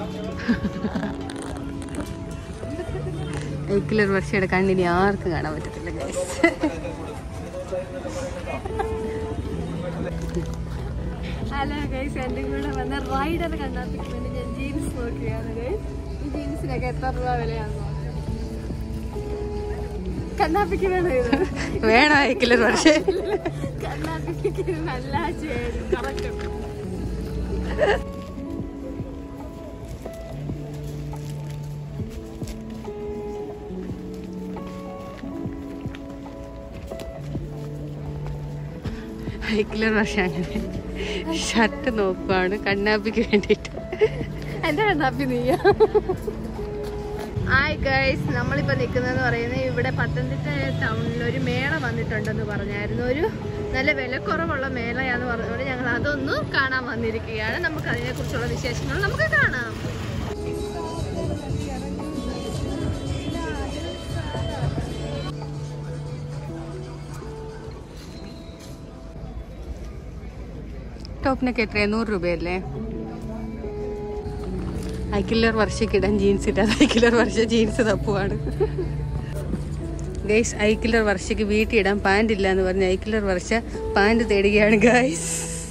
ഐക്കിലൊരു വർഷയുടെ കണ്ണിനി ആർക്കും കാണാൻ പറ്റത്തില്ല ഗൈസ് ഹലോ ഗൈസ് എൻ്റെ കൂടെ വന്ന റൈഡർ കണ്ടാപ്പിക്ക് വേണ്ടി ഞാൻ ജീൻസ് നോക്കുകയാണ് ഗൈസ് ഈ ജീൻസിനൊക്കെ എത്ര രൂപ വിലയാണെന്ന് നോക്കാം കണ്ണാപ്പിക്ക് വേണം ഇത് വേണം ഐക്കിലൊരു വർഷം കണ്ണാപ്പിക്ക് ഇത് നല്ല ചേരും കറക്റ്റ് ഐക്കിലൊരു വർഷം അങ്ങനെ ഷർട്ട് നോക്കുവാണ് കണ്ണാപ്പിക്ക് വേണ്ടിയിട്ട് എൻ്റെ കണ്ണാപ്പി നീയാ ഹായ് ഗൈസ് നമ്മളിപ്പോ നിൽക്കുന്നതെന്ന് പറയുന്നത് ഇവിടെ പത്തനംതിട്ട ടൗണിൽ ഒരു മേള വന്നിട്ടുണ്ടെന്ന് പറഞ്ഞായിരുന്നു ഒരു നല്ല വിലക്കുറവുള്ള മേളയാന്ന് പറഞ്ഞുകൊണ്ട് ഞങ്ങൾ അതൊന്ന് കാണാൻ വന്നിരിക്കുകയാണ് നമുക്ക് അതിനെ കുറിച്ചുള്ള വിശേഷങ്ങൾ നമുക്ക് കാണാം ടോപ്പിനൊക്കെ എത്രയാ നൂറ് രൂപയല്ലേ ഐക്കില്ലർ വർഷക്കിടാൻ ജീൻസ് ഇട്ടാതെ ഐക്കില്ലർ വർഷ ജീൻസ് തപ്പുവാണ് ഗൈസ് ഐക്കില്ലർ വർഷയ്ക്ക് വീട്ടിൽ ഇടാൻ പാൻറ് ഇല്ല എന്ന് പറഞ്ഞ് ഐക്കില്ലർ വർഷ പാൻറ് തേടുകയാണ് ഗൈസ്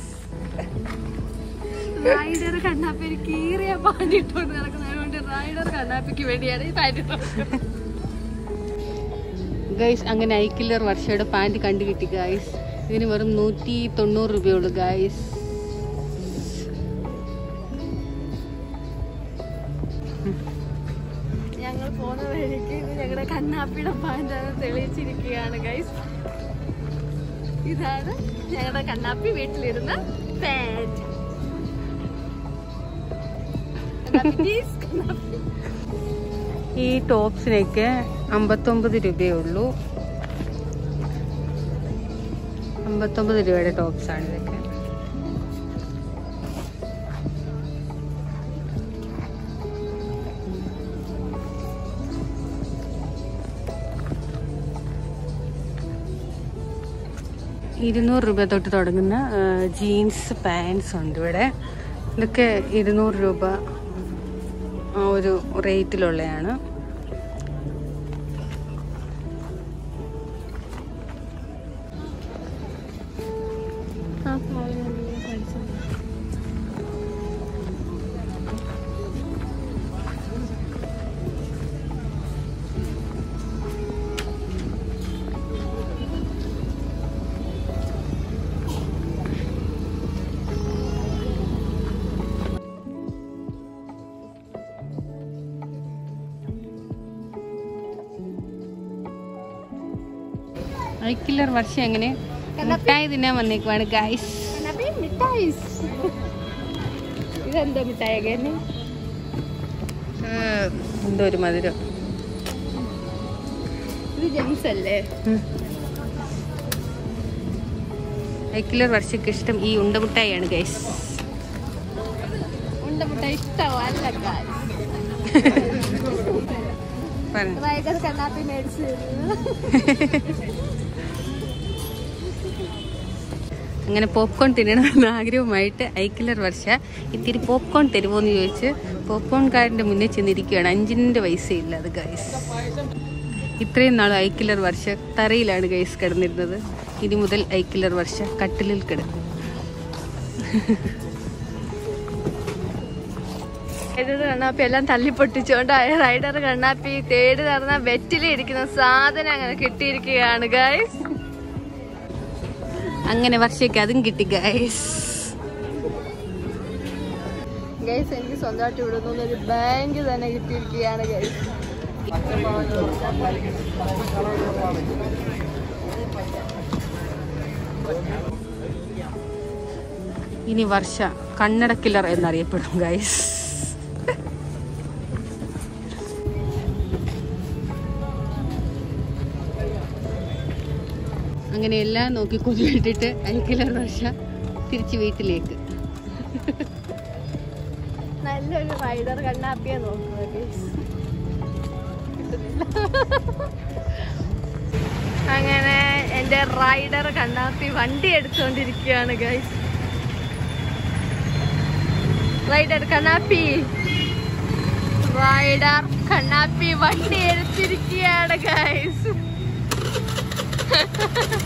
റൈഡർ കണ്ണാപ്പി ഒരു കീറിയ പാൻറ് ഇട്ടുകൊണ്ട് നടക്കുന്നതുകൊണ്ട് റൈഡർ കണ്ണാപ്പിക്ക് വേണ്ടിയാണ് ഈ പാൻറ് ഗൈസ് അങ്ങനെ ഐക്കില്ലർ വർഷയുടെ പാൻറ് കണ്ടു കിട്ടി ഗൈസ് ഇതിന് വെറും നൂറ്റി തൊണ്ണൂറ് രൂപയുള്ളൂ ഗൈസ് ഞങ്ങൾ പോകുന്ന വഴിക്ക് ഇത് ഞങ്ങളുടെ കണ്ണാപ്പിയുടെ പാൻറ്റാണ് തെളിയിച്ചിരിക്കുകയാണ് ഗൈസ് ഇതാണ് ഞങ്ങളുടെ കണ്ണാപ്പി വീട്ടിലിരുന്ന പാൻറ് കണ്ണാപ്പി, please, കണ്ണാപ്പി. ഈ ടോപ്സിനൊക്കെ അമ്പത്തൊമ്പത് രൂപയേ ഉള്ളൂ അമ്പത്തൊമ്പത് രൂപയുടെ ടോപ്സ് ആണ് ഇതൊക്കെ ഇരുന്നൂറ് രൂപ തൊട്ട് തുടങ്ങുന്ന ജീൻസ് പാൻസ് ഉണ്ട് ഇവിടെ ഇതൊക്കെ ഇരുന്നൂറ് രൂപ ആ ഒരു റേറ്റിലുള്ളതാണ് ആ പാവം നല്ല പഠിച്ചത്. ഐക്കില്ലർ വർഷം എങ്ങനെ മുട്ടായി തിന്നാൻ വന്നേക്കുവാണ് ഗൈസ് കണ്ണാപ്പി, മിഠായിസ്. ഇതെന്താ മിഠായി തന്നെ എന്തോ ഒരു മധുരം ഇത് ജെംസ് അല്ലേ ഐക്കില്ലർ വർഷയ്ക്ക് ഇഷ്ടം ഈ ഉണ്ടമുട്ടായിയാണ് ഗൈസ് ഉണ്ട മിഠായി ഇഷ്ടമല്ല guys. പറഞ്ഞു റൈഡർ കണ്ണാപ്പി മേടിച്ചു തരുന്നു അങ്ങനെ പോപ്കോൺ തിന്നണമെന്ന് ആഗ്രഹമായിട്ട് ഐക്കില്ലർ വർഷ ഇത്തിരി പോപ്കോൺ തരുമോ എന്ന് ചോദിച്ച് പോപ്കോൺകാരൻ്റെ മുന്നിൽ ചെന്നിരിക്കുകയാണ് അഞ്ചിൻ്റെ പൈസ ഇല്ല അത് ഗൈസ് ഇത്രയും നാൾ ഐക്കില്ലർ വർഷ തറയിലാണ് ഗൈസ് കിടന്നിരുന്നത് ഇനി മുതൽ ഐക്കില്ലർ വർഷ കട്ടിലിൽ കിടക്കും ഇത് കണ്ണാപ്പി എല്ലാം തല്ലിപ്പൊട്ടിച്ചോണ്ട് റൈഡർ കണ്ണാപ്പി തേടി നടന്ന വെറ്റിലിരിക്കുന്ന സാധനം അങ്ങനെ കിട്ടിയിരിക്കുകയാണ് ഗൈസ് അങ്ങനെ വർഷയ്ക്ക് അതും കിട്ടി ഗൈസ് ഗൈസ് എനിക്ക് സ്വന്തമായിട്ട് ഇവിടെ നിന്ന് ഒരു ബാങ്ക് തന്നെ കിട്ടിയിരിക്കുകയാണ് ഗൈസ് ഇനി വർഷ കണ്ണട കില്ലർ എന്നറിയപ്പെടും ഗൈസ് അങ്ങനെ എല്ലാം നോക്കി കൊതിവിട്ടിട്ട് ഐക്കില്ലർ വർഷ തിരിച്ച് വീട്ടിലേക്ക് നല്ലൊരു റൈഡർ കണ്ണാപ്പിയെ നോക്കുക ഗൈസ് അങ്ങനെ എന്റെ റൈഡർ കണ്ണാപ്പി വണ്ടി എടുത്തുകൊണ്ടിരിക്കുകയാണ് guys rider Kannappi rider Kannappi വണ്ടി എടുത്തിരിക്കുകയാണ് ഗൈസ്